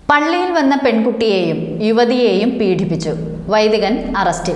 പള്ളിയിൽ വന്ന പെൺകുട്ടിയെയും യുവതിയെയും പീഡിപ്പിച്ചു വൈദികൻ അറസ്റ്റിൽ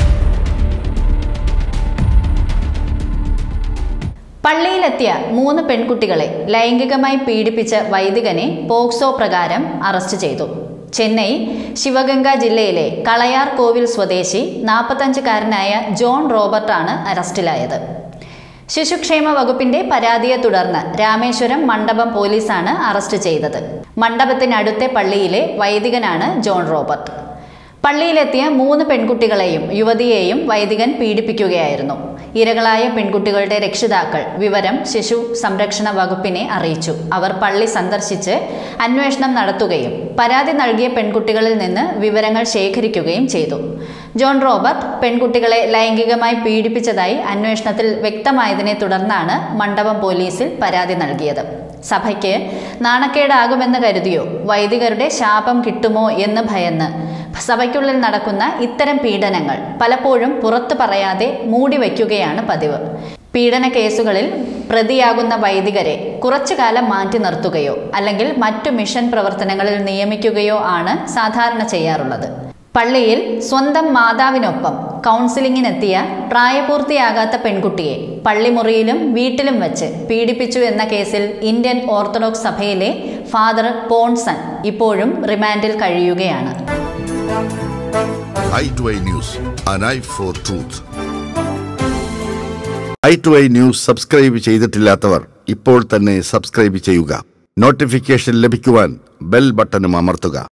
പള്ളിയിലെത്തിയ മൂന്ന് പെൺകുട്ടികളെ ലൈംഗികമായി പീഡിപ്പിച്ച വൈദികനെ പോക്സോ പ്രകാരം അറസ്റ്റ് ചെയ്തു ചെന്നൈ ശിവഗംഗ ജില്ലയിലെ കളയാർ കോവിൽ സ്വദേശി നാൽപ്പത്തഞ്ചുകാരനായ ജോൺ റോബർട്ടാണ് അറസ്റ്റിലായത് ശിശുക്ഷേമ വകുപ്പിന്റെ പരാതിയെ തുടർന്ന് രാമേശ്വരം മണ്ഡപം പോലീസാണ് അറസ്റ്റ് ചെയ്തത് മണ്ഡപത്തിനടുത്തെ പള്ളിയിലെ വൈദികനാണ് ജോൺ റോബർട്ട് പള്ളിയിലെത്തിയ മൂന്ന് പെൺകുട്ടികളെയും യുവതിയെയും വൈദികൻ പീഡിപ്പിക്കുകയായിരുന്നു ഇരകളായ പെൺകുട്ടികളുടെ രക്ഷിതാക്കൾ വിവരം ശിശു സംരക്ഷണ വകുപ്പിനെ അറിയിച്ചു അവർ പള്ളി സന്ദർശിച്ച് അന്വേഷണം നടത്തുകയും പരാതി നൽകിയ പെൺകുട്ടികളിൽ നിന്ന് വിവരങ്ങൾ ശേഖരിക്കുകയും ചെയ്തു ജോൺ റോബർട്ട് പെൺകുട്ടികളെ ലൈംഗികമായി പീഡിപ്പിച്ചതായി അന്വേഷണത്തിൽ വ്യക്തമായതിനെ തുടർന്നാണ് മണ്ഡപം പോലീസിൽ പരാതി നൽകിയത് സഭയ്ക്ക് നാണക്കേടാകുമെന്ന് കരുതിയോ വൈദികരുടെ ശാപം കിട്ടുമോ എന്ന് ഭയന്ന് സഭയ്ക്കുള്ളിൽ നടക്കുന്ന ഇത്തരം പീഡനങ്ങൾ പലപ്പോഴും പുറത്തു പറയാതെ മൂടിവെക്കുകയാണ് പതിവ് പീഡന കേസുകളിൽ പ്രതിയാകുന്ന വൈദികരെ കുറച്ചു കാലം മാറ്റി നിർത്തുകയോ അല്ലെങ്കിൽ മറ്റു മിഷൻ പ്രവർത്തനങ്ങളിൽ നിയമിക്കുകയോ ആണ് സാധാരണ ചെയ്യാറുള്ളത് പള്ളിയിൽ സ്വന്തം മാതാവിനൊപ്പം കൗൺസിലിങ്ങിനെത്തിയ പ്രായപൂർത്തിയാകാത്ത പെൺകുട്ടിയെ പള്ളിമുറിയിലും വീട്ടിലും വെച്ച് പീഡിപ്പിച്ചു എന്ന കേസിൽ ഇന്ത്യൻ ഓർത്തഡോക്സ് സഭയിലെ ഫാദർ പോൺസൺ ഇപ്പോഴും റിമാൻഡിൽ കഴിയുകയാണ് eye to eye news an eye for truth eye to eye news subscribe ചെയ്തിട്ടില്ലാത്തവർ ഇപ്പോൾ തന്നെ സബ്സ്ക്രൈബ് ചെയ്യുക നോട്ടിഫിക്കേഷൻ ലഭിക്കുവാൻ ബെൽ ബട്ടണും അമർത്തുക